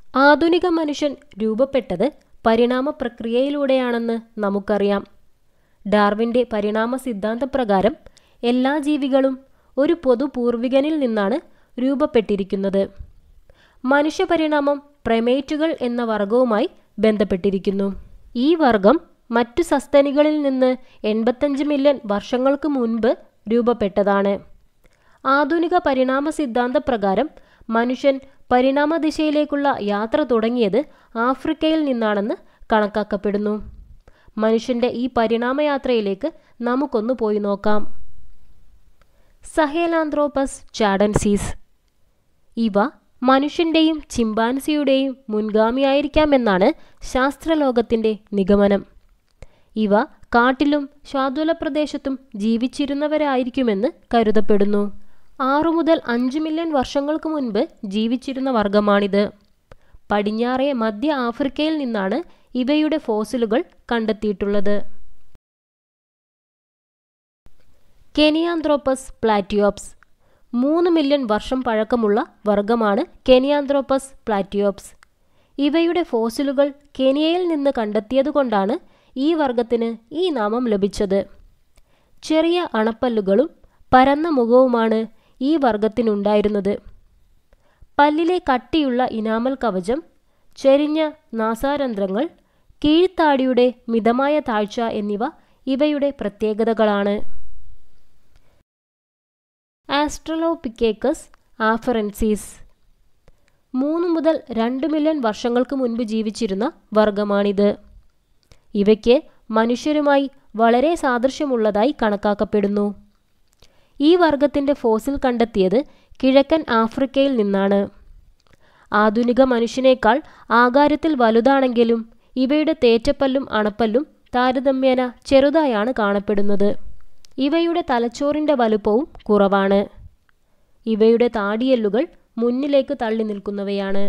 ആധുനിക മനുഷ്യൻ രൂപപ്പെട്ടത് പരിണാമ പ്രക്രിയയിലൂടെയാണെന്ന് നമുക്കറിയാം ഡാർവിൻ്റെ പരിണാമ സിദ്ധാന്തപ്രകാരം എല്ലാ ജീവികളും ഒരു പൊതു പൂർവികനിൽ നിന്നാണ് രൂപപ്പെട്ടിരിക്കുന്നത് മനുഷ്യപരിണാമം പ്രമേറ്റുകൾ എന്ന വർഗവുമായി ബന്ധപ്പെട്ടിരിക്കുന്നു ഈ വർഗം മറ്റു സസ്തനികളിൽ നിന്ന് എൺപത്തഞ്ച് മില്യൺ വർഷങ്ങൾക്ക് മുൻപ് രൂപപ്പെട്ടതാണ് ആധുനിക പരിണാമ സിദ്ധാന്തപ്രകാരം മനുഷ്യൻ പരിണാമ ദിശയിലേക്കുള്ള യാത്ര തുടങ്ങിയത് ആഫ്രിക്കയിൽ നിന്നാണെന്ന് കണക്കാക്കപ്പെടുന്നു മനുഷ്യന്റെ ഈ പരിണാമയാത്രയിലേക്ക് നമുക്കൊന്ന് പോയി നോക്കാം സഹേലാന്ത്രോപ്പസ് ചാഡൻസീസ് ഇവ മനുഷ്യന്റെയും ചിമ്പാൻസിയുടെയും മുൻഗാമിയായിരിക്കാമെന്നാണ് ശാസ്ത്രലോകത്തിന്റെ നിഗമനം ഇവ കാട്ടിലും ശാതുല പ്രദേശത്തും ജീവിച്ചിരുന്നവരായിരിക്കുമെന്ന് കരുതപ്പെടുന്നു ആറു മുതൽ അഞ്ച് മില്യൺ വർഷങ്ങൾക്ക് മുൻപ് ജീവിച്ചിരുന്ന വർഗമാണിത് പടിഞ്ഞാറേ മധ്യ ആഫ്രിക്കയിൽ നിന്നാണ് ഇവയുടെ ഫോസിലുകൾ കണ്ടെത്തിയിട്ടുള്ളത് കെനിയാന്ത്രോപ്പസ് പ്ലാറ്റിയോപ്സ് മൂന്ന് മില്യൺ വർഷം പഴക്കമുള്ള വർഗമാണ് കെനിയാന്ത്രോപ്പസ് പ്ലാറ്റിയോപ്സ് ഇവയുടെ ഫോസിലുകൾ കെനിയയിൽ നിന്ന് കണ്ടെത്തിയതുകൊണ്ടാണ് ഈ വർഗത്തിന് ഈ നാമം ലഭിച്ചത് ചെറിയ അണപ്പല്ലുകളും പരന്ന മുഖവുമാണ് ഈ വർഗത്തിനുണ്ടായിരുന്നത് പല്ലിലെ കട്ടിയുള്ള ഇനാമൽ കവചം ചെരിഞ്ഞ നാസാരന്ധ്രങ്ങൾ കീഴ്ത്താടിയുടെ മിതമായ താഴ്ച എന്നിവ ഇവയുടെ പ്രത്യേകതകളാണ് ആസ്ട്രലോപിക്കേക്കസ് ആഫറൻസീസ് മൂന്ന് മുതൽ രണ്ട് മില്യൺ വർഷങ്ങൾക്ക് മുൻപ് ജീവിച്ചിരുന്ന വർഗമാണിത് ഇവയ്ക്ക് മനുഷ്യരുമായി വളരെ സാദൃശ്യമുള്ളതായി കണക്കാക്കപ്പെടുന്നു ഈ വർഗത്തിൻ്റെ ഫോസിൽ കണ്ടെത്തിയത് കിഴക്കൻ ആഫ്രിക്കയിൽ നിന്നാണ് ആധുനിക മനുഷ്യനേക്കാൾ ആകാരത്തിൽ വലുതാണെങ്കിലും ഇവയുടെ തേറ്റപ്പല്ലും അണപ്പല്ലും താരതമ്യേന ചെറുതായാണ് കാണപ്പെടുന്നത് ഇവയുടെ തലച്ചോറിൻ്റെ വലുപ്പവും കുറവാണ് ഇവയുടെ താടിയെല്ലുകൾ മുന്നിലേക്ക് തള്ളി നിൽക്കുന്നവയാണ്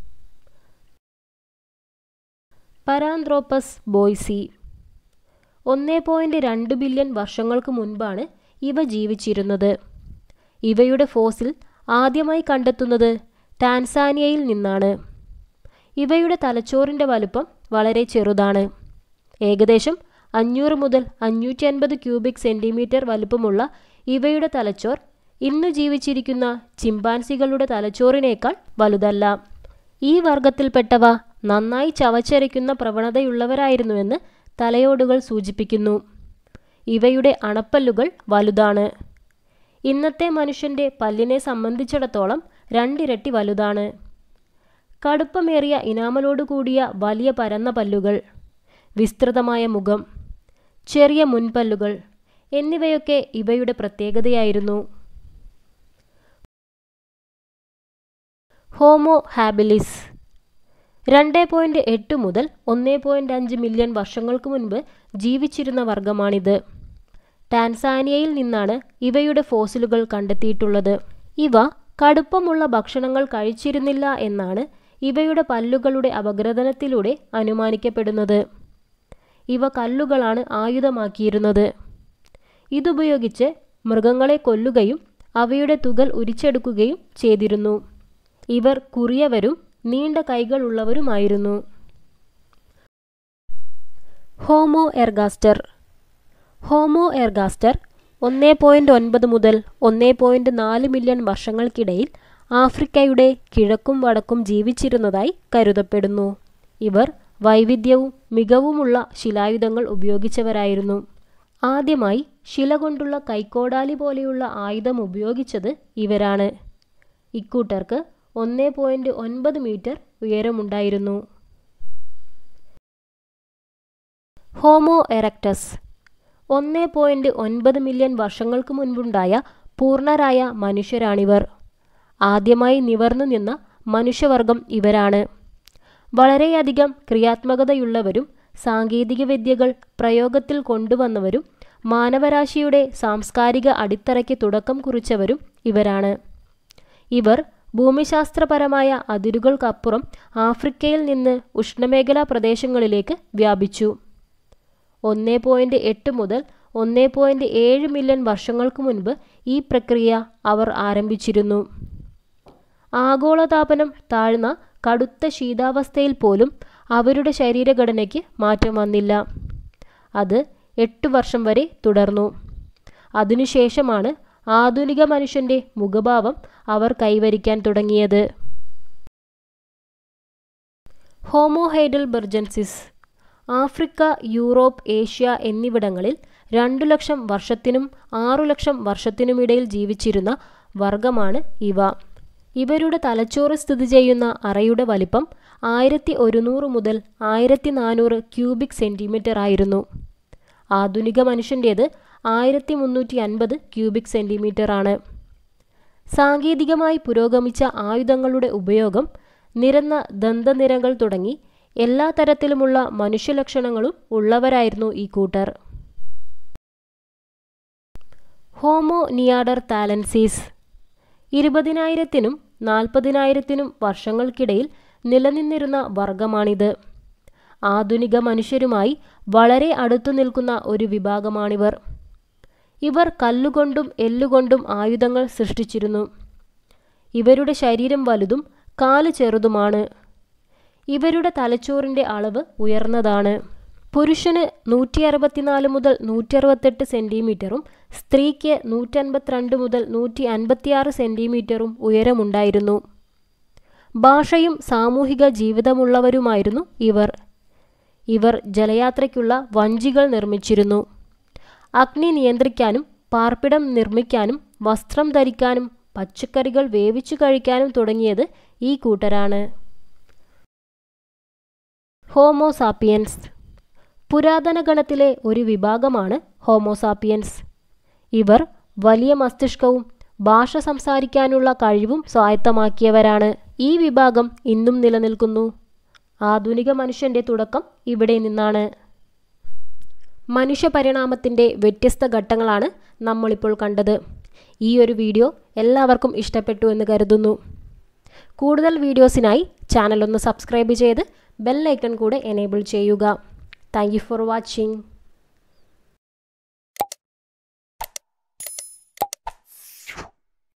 പരാന്ത്രോപ്പസ് ബോയ്സി ഒന്നേ പോയിൻറ്റ് രണ്ട് ബില്യൺ വർഷങ്ങൾക്ക് മുൻപാണ് ഇവ ജീവിച്ചിരുന്നത് ഇവയുടെ ഫോസിൽ ആദ്യമായി കണ്ടെത്തുന്നത് ടാൻസാനിയയിൽ നിന്നാണ് ഇവയുടെ തലച്ചോറിൻ്റെ വലുപ്പം വളരെ ചെറുതാണ് ഏകദേശം അഞ്ഞൂറ് മുതൽ അഞ്ഞൂറ്റി അൻപത് ക്യൂബിക് സെൻറ്റിമീറ്റർ വലുപ്പമുള്ള ഇവയുടെ തലച്ചോർ ഇന്നു ജീവിച്ചിരിക്കുന്ന ചിമ്പാൻസികളുടെ തലച്ചോറിനേക്കാൾ വലുതല്ല ഈ വർഗത്തിൽപ്പെട്ടവ നന്നായി ചവച്ചരയ്ക്കുന്ന പ്രവണതയുള്ളവരായിരുന്നുവെന്ന് തലയോടുകൾ സൂചിപ്പിക്കുന്നു ഇവയുടെ അണപ്പല്ലുകൾ വലുതാണ് ഇന്നത്തെ മനുഷ്യൻ്റെ പല്ലിനെ സംബന്ധിച്ചിടത്തോളം രണ്ടിരട്ടി വലുതാണ് കടുപ്പമേറിയ ഇനാമലോട് കൂടിയ വലിയ പരന്ന പല്ലുകൾ വിസ്തൃതമായ മുഖം ചെറിയ മുൻപല്ലുകൾ എന്നിവയൊക്കെ ഇവയുടെ പ്രത്യേകതയായിരുന്നു ഹോമോ ഹാബിലിസ് രണ്ട് പോയിൻറ്റ് എട്ട് മുതൽ ഒന്ന് പോയിൻറ്റ് അഞ്ച് മില്യൺ വർഷങ്ങൾക്ക് മുൻപ് ജീവിച്ചിരുന്ന വർഗമാണിത് ടാൻസാനിയയിൽ നിന്നാണ് ഇവയുടെ ഫോസിലുകൾ കണ്ടെത്തിയിട്ടുള്ളത് ഇവ കടുപ്പമുള്ള ഭക്ഷണങ്ങൾ കഴിച്ചിരുന്നില്ല എന്നാണ് ഇവയുടെ പല്ലുകളുടെ അപഗ്രഥനത്തിലൂടെ അനുമാനിക്കപ്പെടുന്നത് ഇവ കല്ലുകളാണ് ആയുധമാക്കിയിരുന്നത് ഇതുപയോഗിച്ച് മൃഗങ്ങളെ കൊല്ലുകയും അവയുടെ തുകൽ ഉരിച്ചെടുക്കുകയും ചെയ്തിരുന്നു ഇവർ കുറിയവരും നീണ്ട കൈകളുള്ളവരുമായിരുന്നു ഹോമോ എർഗാസ്റ്റർ ഹോമോ എർഗാസ്റ്റർ ഒന്ന് പോയിൻറ്റ് ഒൻപത് മുതൽ ഒന്ന് പോയിൻറ്റ് നാല് മില്യൺ വർഷങ്ങൾക്കിടയിൽ ആഫ്രിക്കയുടെ കിഴക്കും വടക്കും ജീവിച്ചിരുന്നതായി കരുതപ്പെടുന്നു ഇവർ വൈവിധ്യവും മികവുമുള്ള ശിലായുധങ്ങൾ ഉപയോഗിച്ചവരായിരുന്നു ആദ്യമായി ശില കൊണ്ടുള്ള കൈക്കോടാലി പോലെയുള്ള ആയുധം ഉപയോഗിച്ചത് ഇവരാണ് ഇക്കൂട്ടർക്ക് ഒന്ന് പോയിൻറ്റ് ഒൻപത് മീറ്റർ ഉയരമുണ്ടായിരുന്നു ഹോമോ എറക്ടസ് ഒന്ന് പോയിൻറ്റ് ഒൻപത് മില്യൺ വർഷങ്ങൾക്ക് മുൻപുണ്ടായ പൂർണ്ണരായ മനുഷ്യരാണിവർ ആദ്യമായി നിവർന്നു നിന്ന മനുഷ്യവർഗം ഇവരാണ് വളരെയധികം ക്രിയാത്മകതയുള്ളവരും സാങ്കേതിക വിദ്യകൾ പ്രയോഗത്തിൽ കൊണ്ടുവന്നവരും മാനവരാശിയുടെ സാംസ്കാരിക അടിത്തറയ്ക്ക് തുടക്കം കുറിച്ചവരും ഇവരാണ് ഇവർ ഭൂമിശാസ്ത്രപരമായ അതിരുകൾക്കപ്പുറം ആഫ്രിക്കയിൽ നിന്ന് ഉഷ്ണമേഖലാ പ്രദേശങ്ങളിലേക്ക് വ്യാപിച്ചു ഒന്ന് പോയിൻറ്റ് എട്ട് മുതൽ ഒന്ന് പോയിൻറ്റ് ഏഴ് മില്യൺ വർഷങ്ങൾക്ക് മുൻപ് ഈ പ്രക്രിയ അവർ ആരംഭിച്ചിരുന്നു ആഗോളതാപനം താഴ്ന്ന കടുത്ത ശീതാവസ്ഥയിൽ പോലും അവരുടെ ശരീരഘടനയ്ക്ക് മാറ്റം വന്നില്ല അത് എട്ട് വർഷം വരെ തുടർന്നു അതിനുശേഷമാണ് ആധുനിക മനുഷ്യന്റെ മുഖഭാവം അവർ കൈവരിക്കാൻ തുടങ്ങിയത് Homo heidelbergensis Africa Europe Asia എന്നിവിടങ്ങളിൽ രണ്ടു ലക്ഷം വർഷത്തിനും ആറു ലക്ഷം വർഷത്തിനുമിടയിൽ ജീവിച്ചിരുന്ന വർഗമാണ് ഇവ ഇവരുടെ തലച്ചോറ് സ്ഥിതി ചെയ്യുന്ന അറയുടെ വലിപ്പം ആയിരത്തി ഒരുന്നൂറ് മുതൽ ആയിരത്തി നാനൂറ് ക്യൂബിക് സെൻറ്റിമീറ്റർ ആയിരുന്നു ആധുനിക മനുഷ്യൻ്റേത് ആയിരത്തി മുന്നൂറ്റി അൻപത് ക്യൂബിക് സെൻറ്റിമീറ്റർ ആണ് സാങ്കേതികമായി പുരോഗമിച്ച ആയുധങ്ങളുടെ ഉപയോഗം നിരന്ന ദന്തനിരകൾ തുടങ്ങി എല്ലാ തരത്തിലുമുള്ള മനുഷ്യലക്ഷണങ്ങളും ഉള്ളവരായിരുന്നു ഈ കൂട്ടർ ഹോമോ നിയാഡർ താലൻസീസ് ഇരുപതിനായിരത്തിനും നാൽപ്പതിനായിരത്തിനും വർഷങ്ങൾക്കിടയിൽ നിലനിന്നിരുന്ന വർഗമാണിത് ആധുനിക മനുഷ്യരുമായി വളരെ അടുത്തു നിൽക്കുന്ന ഒരു വിഭാഗമാണിവർ ഇവർ കല്ലുകൊണ്ടും എല്ലുകൊണ്ടും ആയുധങ്ങൾ സൃഷ്ടിച്ചിരുന്നു ഇവരുടെ ശരീരം വലുതും കാല് ചെറുതുമാണ് ഇവരുടെ തലച്ചോറിൻ്റെ അളവ് ഉയർന്നതാണ് പുരുഷന് നൂറ്റി അറുപത്തിനാല് മുതൽ നൂറ്റി അറുപത്തെട്ട് സെൻറ്റിമീറ്ററും സ്ത്രീക്ക് നൂറ്റൻപത്തിരണ്ട് മുതൽ നൂറ്റി അൻപത്തിയാറ് സെൻറ്റിമീറ്ററും ഉയരമുണ്ടായിരുന്നു ഭാഷയും സാമൂഹിക ജീവിതമുള്ളവരുമായിരുന്നു ഇവർ ഇവർ ജലയാത്രയ്ക്കുള്ള വഞ്ചികൾ നിർമ്മിച്ചിരുന്നു അഗ്നി നിയന്ത്രിക്കാനും പാർപ്പിടം നിർമ്മിക്കാനും വസ്ത്രം ധരിക്കാനും പച്ചക്കറികൾ വേവിച്ചു കഴിക്കാനും തുടങ്ങിയത് ഈ കൂട്ടരാണ് ഹോമോസാപ്പിയൻസ് പുരാതന ഗണത്തിലെ ഒരു വിഭാഗമാണ് ഹോമോസാപ്പിയൻസ് ഇവർ വലിയ മസ്തിഷ്കവും ഭാഷ സംസാരിക്കാനുള്ള കഴിവും സ്വായത്തമാക്കിയവരാണ് ഈ വിഭാഗം ഇന്നും നിലനിൽക്കുന്നു ആധുനിക മനുഷ്യന്റെ തുടക്കം ഇവിടെ നിന്നാണ് മനുഷ്യ പരിണാമത്തിൻ്റെ വ്യത്യസ്ത ഘട്ടങ്ങളാണ് നമ്മളിപ്പോൾ കണ്ടത് ഈ ഒരു വീഡിയോ എല്ലാവർക്കും ഇഷ്ടപ്പെട്ടു എന്ന് കരുതുന്നു കൂടുതൽ വീഡിയോസിനായി ചാനൽ ഒന്ന് സബ്സ്ക്രൈബ് ചെയ്ത് ബെൽ ഐക്കൺ കൂടെ എനേബിൾ ചെയ്യുക താങ്ക് ഫോർ വാച്ചിങ്